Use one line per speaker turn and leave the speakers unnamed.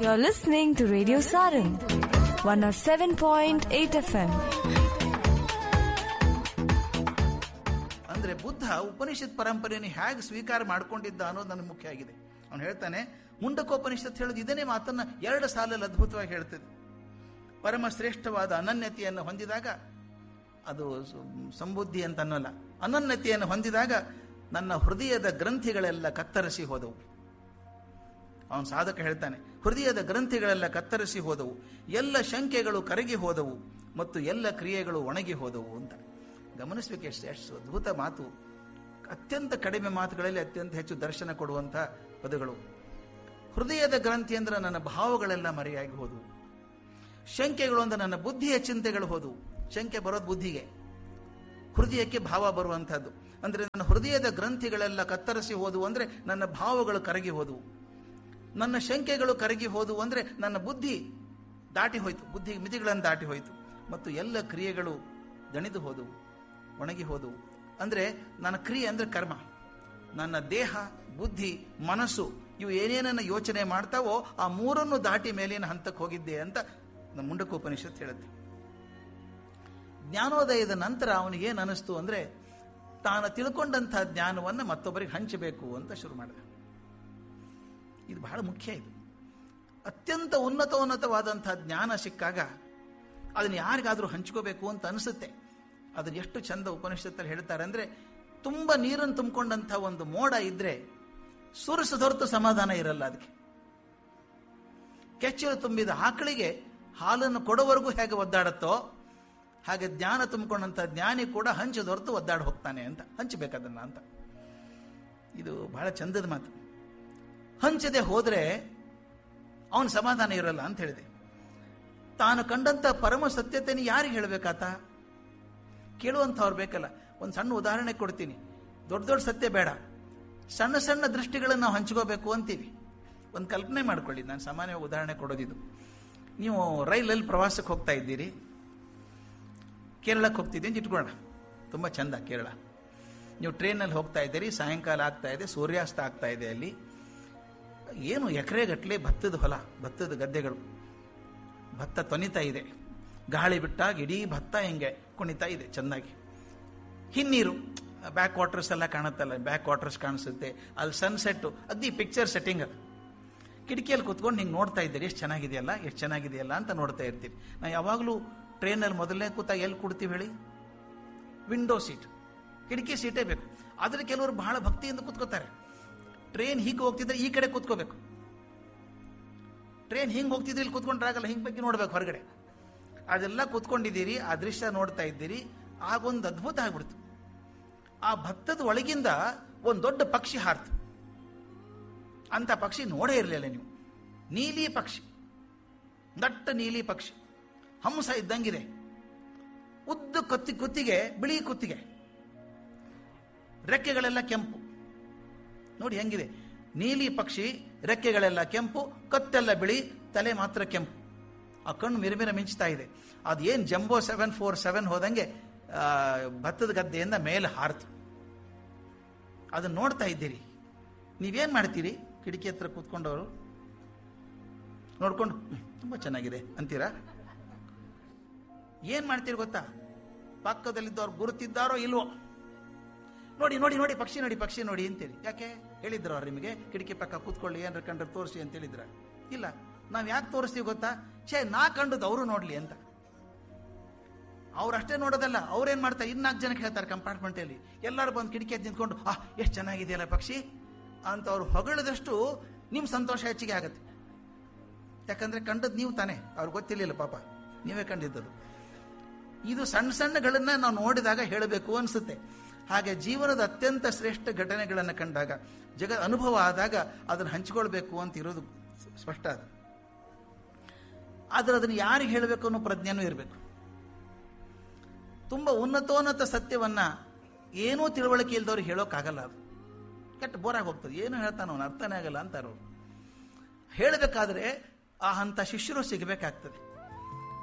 You're listening to Radio Saran, 107.8 FM.
ಅಂದ್ರೆ ಬುದ್ಧ ಉಪನಿಷತ್ ಪರಂಪರೆಯನ್ನು ಹೇಗೆ ಸ್ವೀಕಾರ ಮಾಡಿಕೊಂಡಿದ್ದ ಅನ್ನೋದು ನನಗೆ ಮುಖ್ಯ ಆಗಿದೆ ಅವನು ಹೇಳ್ತಾನೆ ಮುಂಡಕೋಪನಿಷತ್ ಹೇಳೋದು ಇದನ್ನೇ ಮಾತನ್ನ ಎರಡು ಸಾಲಲ್ಲಿ ಅದ್ಭುತವಾಗಿ ಹೇಳ್ತದೆ ಪರಮ ಶ್ರೇಷ್ಠವಾದ ಅನನ್ಯತೆಯನ್ನು ಹೊಂದಿದಾಗ ಅದು ಸು- ಸಂಬುದ್ಧಿ ಅಂತ ಅನ್ನೋಲ್ಲ ಅನನ್ಯತೆಯನ್ನು ಹೊಂದಿದಾಗ ನನ್ನ ಹೃದಯದ ಗ್ರಂಥಿಗಳೆಲ್ಲ ಕತ್ತರಿಸಿ ಹೋದವು ಅವನು ಸಾಧಕ ಹೇಳ್ತಾನೆ ಹೃದಯದ ಗ್ರಂಥಿಗಳೆಲ್ಲ ಕತ್ತರಿಸಿ ಹೋದವು ಎಲ್ಲ ಶಂಕೆಗಳು ಕರಗಿ ಹೋದವು ಮತ್ತು ಎಲ್ಲ ಕ್ರಿಯೆಗಳು ಒಣಗಿ ಹೋದವು ಅಂತ ಗಮನಿಸಬೇಕು ಎಷ್ಟು ಎಷ್ಟು ಅದ್ಭುತ ಮಾತು ಅತ್ಯಂತ ಕಡಿಮೆ ಮಾತುಗಳಲ್ಲಿ ಅತ್ಯಂತ ಹೆಚ್ಚು ದರ್ಶನ ಕೊಡುವಂಥ ಪದಗಳು ಹೃದಯದ ಗ್ರಂಥಿ ಅಂದ್ರೆ ನನ್ನ ಭಾವಗಳೆಲ್ಲ ಮರೆಯಾಗಿ ಹೋದವು ಶಂಕೆಗಳು ಅಂದ್ರೆ ನನ್ನ ಬುದ್ಧಿಯ ಚಿಂತೆಗಳು ಹೋದವು ಶಂಕೆ ಬರೋದು ಬುದ್ಧಿಗೆ ಹೃದಯಕ್ಕೆ ಭಾವ ಬರುವಂಥದ್ದು ಅಂದ್ರೆ ನನ್ನ ಹೃದಯದ ಗ್ರಂಥಿಗಳೆಲ್ಲ ಕತ್ತರಿಸಿ ಹೋದವು ಅಂದ್ರೆ ನನ್ನ ಭಾವಗಳು ಕರಗಿ ಹೋದವು ನನ್ನ ಶಂಕೆಗಳು ಕರಗಿ ಹೋದವು ಅಂದ್ರೆ ನನ್ನ ಬುದ್ಧಿ ದಾಟಿ ಹೋಯಿತು ಬುದ್ಧಿ ಮಿತಿಗಳನ್ನು ದಾಟಿ ಹೋಯಿತು ಮತ್ತು ಎಲ್ಲ ಕ್ರಿಯೆಗಳು ದಣಿದು ಹೋದವು ಒಣಗಿ ಹೋದವು ಅಂದ್ರೆ ನನ್ನ ಕ್ರಿಯೆ ಅಂದ್ರೆ ಕರ್ಮ ನನ್ನ ದೇಹ ಬುದ್ಧಿ ಮನಸ್ಸು ಇವು ಏನೇನನ್ನ ಯೋಚನೆ ಮಾಡ್ತಾವೋ ಆ ಮೂರನ್ನು ದಾಟಿ ಮೇಲಿನ ಹಂತಕ್ಕೆ ಹೋಗಿದ್ದೆ ಅಂತ ನಮ್ಮ ಮುಂಡಕೋಪನಿಷತ್ ಹೇಳುತ್ತೆ ಜ್ಞಾನೋದಯದ ನಂತರ ಅವನಿಗೆ ಏನು ಅನಿಸ್ತು ಅಂದ್ರೆ ತಾನು ತಿಳ್ಕೊಂಡಂತಹ ಜ್ಞಾನವನ್ನು ಮತ್ತೊಬ್ಬರಿಗೆ ಹಂಚಬೇಕು ಅಂತ ಶುರು ಮಾಡಿದ ಇದು ಬಹಳ ಮುಖ್ಯ ಇದು ಅತ್ಯಂತ ಉನ್ನತೋನ್ನತವಾದಂತಹ ಜ್ಞಾನ ಸಿಕ್ಕಾಗ ಅದನ್ನು ಯಾರಿಗಾದರೂ ಹಂಚ್ಕೋಬೇಕು ಅಂತ ಅನಿಸುತ್ತೆ ಅದನ್ನ ಎಷ್ಟು ಚಂದ ಉಪನಿಷತ್ತಲ್ಲಿ ಹೇಳ್ತಾರೆ ಅಂದ್ರೆ ತುಂಬ ನೀರನ್ನು ತುಂಬಿಕೊಂಡಂಥ ಒಂದು ಮೋಡ ಇದ್ರೆ ಸುರಸು ಹೊರತು ಸಮಾಧಾನ ಇರಲ್ಲ ಅದಕ್ಕೆ ಕೆಚ್ಚಲು ತುಂಬಿದ ಆಕಳಿಗೆ ಹಾಲನ್ನು ಕೊಡೋವರೆಗೂ ಹೇಗೆ ಒದ್ದಾಡುತ್ತೋ ಹಾಗೆ ಜ್ಞಾನ ತುಂಬಿಕೊಂಡಂಥ ಜ್ಞಾನಿ ಕೂಡ ಹಂಚದ ಹೊರತು ಒದ್ದಾಡಿ ಹೋಗ್ತಾನೆ ಅಂತ ಹಂಚಬೇಕದನ್ನ ಅಂತ ಇದು ಬಹಳ ಚಂದದ ಮಾತು ಹಂಚದೆ ಹೋದ್ರೆ ಅವನ ಸಮಾಧಾನ ಇರಲ್ಲ ಅಂತ ಹೇಳಿದೆ ತಾನು ಕಂಡಂತ ಪರಮ ಸತ್ಯತೆಯನ್ನು ಯಾರಿಗೆ ಹೇಳಬೇಕಾತ ಕೇಳುವಂಥವ್ರು ಬೇಕಲ್ಲ ಒಂದು ಸಣ್ಣ ಉದಾಹರಣೆ ಕೊಡ್ತೀನಿ ದೊಡ್ಡ ದೊಡ್ಡ ಸತ್ಯ ಬೇಡ ಸಣ್ಣ ಸಣ್ಣ ದೃಷ್ಟಿಗಳನ್ನು ನಾವು ಹಂಚ್ಕೋಬೇಕು ಅಂತೀವಿ ಒಂದು ಕಲ್ಪನೆ ಮಾಡ್ಕೊಳ್ಳಿ ನಾನು ಸಾಮಾನ್ಯ ಉದಾಹರಣೆ ಕೊಡೋದಿದು ನೀವು ರೈಲಲ್ಲಿ ಪ್ರವಾಸಕ್ಕೆ ಹೋಗ್ತಾ ಇದ್ದೀರಿ ಕೇರಳಕ್ಕೆ ಹೋಗ್ತಿದ್ದೀನಿ ಅಂತ ಇಟ್ಕೊಳ್ಳೋಣ ತುಂಬ ಚಂದ ಕೇರಳ ನೀವು ಟ್ರೈನಲ್ಲಿ ಹೋಗ್ತಾ ಇದ್ದೀರಿ ಸಾಯಂಕಾಲ ಆಗ್ತಾ ಇದೆ ಸೂರ್ಯಾಸ್ತ ಆಗ್ತಾ ಇದೆ ಅಲ್ಲಿ ಏನು ಎಕರೆಗಟ್ಟಲೆ ಭತ್ತದ ಹೊಲ ಭತ್ತದ ಗದ್ದೆಗಳು ಭತ್ತ ತೊನಿತಾ ಇದೆ ಗಾಳಿ ಬಿಟ್ಟಾಗ ಇಡೀ ಭತ್ತ ಹಿಂಗೆ ಕುಣಿತಾ ಇದೆ ಚೆನ್ನಾಗಿ ಹಿನ್ನೀರು ಬ್ಯಾಕ್ ವಾಟರ್ಸ್ ಎಲ್ಲ ಕಾಣುತ್ತಲ್ಲ ಬ್ಯಾಕ್ ವಾಟರ್ಸ್ ಕಾಣಿಸುತ್ತೆ ಅಲ್ಲಿ ಸನ್ಸೆಟ್ಟು ಅದಿ ಪಿಕ್ಚರ್ ಸೆಟ್ಟಿಂಗ್ ಅದು ಕಿಟಕಿಯಲ್ಲಿ ಕುತ್ಕೊಂಡು ಹಿಂಗೆ ನೋಡ್ತಾ ಇದ್ದೀರಿ ಎಷ್ಟು ಚೆನ್ನಾಗಿದೆಯಲ್ಲ ಎಷ್ಟು ಚೆನ್ನಾಗಿದೆಯಲ್ಲ ಅಂತ ನೋಡ್ತಾ ಇರ್ತೀರಿ ನಾವು ಯಾವಾಗಲೂ ಟ್ರೈನಲ್ಲಿ ಮೊದಲನೇ ಕೂತಾಗ ಎಲ್ಲಿ ಕೊಡ್ತೀವಿ ಹೇಳಿ ವಿಂಡೋ ಸೀಟ್ ಕಿಟಕಿ ಸೀಟೇ ಬೇಕು ಆದರೆ ಕೆಲವರು ಬಹಳ ಭಕ್ತಿಯಿಂದ ಕೂತ್ಕೋತಾರೆ ಟ್ರೈನ್ ಹೀಗೆ ಹೋಗ್ತಿದ್ರೆ ಈ ಕಡೆ ಕೂತ್ಕೋಬೇಕು ಟ್ರೈನ್ ಹಿಂಗೆ ಹೋಗ್ತಿದ್ರೆ ಇಲ್ಲಿ ಕೂತ್ಕೊಂಡ್ರಾಗಲ್ಲ ಹಿಂಗೆ ಬಗ್ಗೆ ನೋಡ್ಬೇಕು ಹೊರಗಡೆ ಅದೆಲ್ಲ ಕೂತ್ಕೊಂಡಿದ್ದೀರಿ ಆ ದೃಶ್ಯ ನೋಡ್ತಾ ಇದ್ದೀರಿ ಆಗೊಂದು ಅದ್ಭುತ ಆಗ್ಬಿಡ್ತು ಆ ಭತ್ತದ ಒಳಗಿಂದ ಒಂದು ದೊಡ್ಡ ಪಕ್ಷಿ ಹಾರ್ತು ಅಂತ ಪಕ್ಷಿ ನೋಡೇ ಇರಲಿಲ್ಲ ನೀವು ನೀಲಿ ಪಕ್ಷಿ ದಟ್ಟ ನೀಲಿ ಪಕ್ಷಿ ಹಂಸ ಇದ್ದಂಗಿದೆ ಉದ್ದ ಕತ್ತಿ ಕುತ್ತಿಗೆ ಬಿಳಿ ಕುತ್ತಿಗೆ ರೆಕ್ಕೆಗಳೆಲ್ಲ ಕೆಂಪು ನೋಡಿ ಹೆಂಗಿದೆ ನೀಲಿ ಪಕ್ಷಿ ರೆಕ್ಕೆಗಳೆಲ್ಲ ಕೆಂಪು ಕತ್ತೆಲ್ಲ ಬಿಳಿ ತಲೆ ಮಾತ್ರ ಕೆಂಪು ಆ ಕಣ್ಣು ಮಿರಮಿರ ಮಿಂಚ್ತಾ ಇದೆ ಅದೇನು ಜಂಬೋ ಸೆವೆನ್ ಫೋರ್ ಸೆವೆನ್ ಹೋದಂಗೆ ಆ, ಭತ್ತದ ಗದ್ದೆಯಿಂದ ಮೇಲೆ ಹಾರ್ತು ಅದನ್ನ ನೋಡ್ತಾ ಇದ್ದೀರಿ ನೀವೇನ್ ಮಾಡ್ತೀರಿ ಕಿಟಕಿ ಹತ್ರ ಕೂತ್ಕೊಂಡವರು ನೋಡ್ಕೊಂಡು "ಹ್ಮ್, ತುಂಬಾ ಚೆನ್ನಾಗಿದೆ ಅಂತೀರಾ ಏನ್ ಮಾಡ್ತೀರಿ ಗೊತ್ತಾ ಪಕ್ಕದಲ್ಲಿದ್ದವ್ರು ಗುರುತಿದ್ದಾರೋ ಇಲ್ವೋ ನೋಡಿ ನೋಡಿ ನೋಡಿ ಪಕ್ಷಿ ನೋಡಿ ಪಕ್ಷಿ ನೋಡಿ ಅಂತೀರಿ ಯಾಕೆ ಹೇಳಿದ್ರು ಅವ್ರು ನಿಮಗೆ ಕಿಟಕಿ ಪಕ್ಕ ಕೂತ್ಕೊಳ್ಳಿ ಏನಾರ ಕಂಡ್ರೆ ತೋರಿಸಿ ಅಂತ ಹೇಳಿದ್ರ ಇಲ್ಲ ನಾವ್ ಯಾಕೆ ತೋರಿಸ್ತೀವಿ ಗೊತ್ತಾ ಛೇ ನಾ ಕಂಡದ್ದು ಅವರು ನೋಡ್ಲಿ ಅಂತ ಅವ್ರು ಅಷ್ಟೇ ನೋಡೋದಲ್ಲ ಅವ್ರೇನ್ ಮಾಡ್ತಾರೆ ಇನ್ನಾಲ್ಕು ಜನಕ್ಕೆ ಹೇಳ್ತಾರೆ ಕಂಪಾರ್ಟ್ಮೆಂಟ್ ಅಲ್ಲಿ ಎಲ್ಲರೂ ಬಂದು ಕಿಟಕಿ ಎದ್ದು ನಿಂತ್ಕೊಂಡು ಆ ಎಷ್ಟು ಚೆನ್ನಾಗಿದೆಯಲ್ಲ ಪಕ್ಷಿ ಅಂತ ಅವ್ರು ಹೊಗಳಿದಷ್ಟು ನಿಮ್ ಸಂತೋಷ ಹೆಚ್ಚಿಗೆ ಆಗತ್ತೆ ಯಾಕಂದ್ರೆ ಕಂಡದ್ದು ನೀವು ತಾನೇ ಅವ್ರಿಗೆ ಗೊತ್ತಿರ್ಲಿಲ್ಲ ಪಾಪ ನೀವೇ ಕಂಡಿದ್ದದು ಇದು ಸಣ್ಣ ಸಣ್ಣಗಳನ್ನ ನಾವು ನೋಡಿದಾಗ ಹೇಳಬೇಕು ಅನ್ಸುತ್ತೆ ಹಾಗೆ ಜೀವನದ ಅತ್ಯಂತ ಶ್ರೇಷ್ಠ ಘಟನೆಗಳನ್ನು ಕಂಡಾಗ ಜಗ ಅನುಭವ ಆದಾಗ ಅದನ್ನು ಹಂಚಿಕೊಳ್ಬೇಕು ಅಂತ ಇರೋದು ಸ್ಪಷ್ಟ ಅದು ಆದ್ರೆ ಅದನ್ನು ಯಾರಿಗೆ ಹೇಳಬೇಕು ಅನ್ನೋ ಪ್ರಜ್ಞೆನೂ ಇರಬೇಕು ತುಂಬ ಉನ್ನತೋನ್ನತ ಸತ್ಯವನ್ನ ಏನೂ ತಿಳುವಳಿಕೆ ಇಲ್ದವ್ರು ಹೇಳೋಕ್ಕಾಗಲ್ಲ ಅದು ಕೆಟ್ಟ ಬೋರಾಗಿ ಹೋಗ್ತದೆ ಏನು ಹೇಳ್ತಾನ ಅವನು ಅರ್ಥನೇ ಆಗಲ್ಲ ಅಂತಾರ ಅವ್ರು ಹೇಳಬೇಕಾದ್ರೆ ಆ ಹಂತ ಶಿಷ್ಯರು ಸಿಗಬೇಕಾಗ್ತದೆ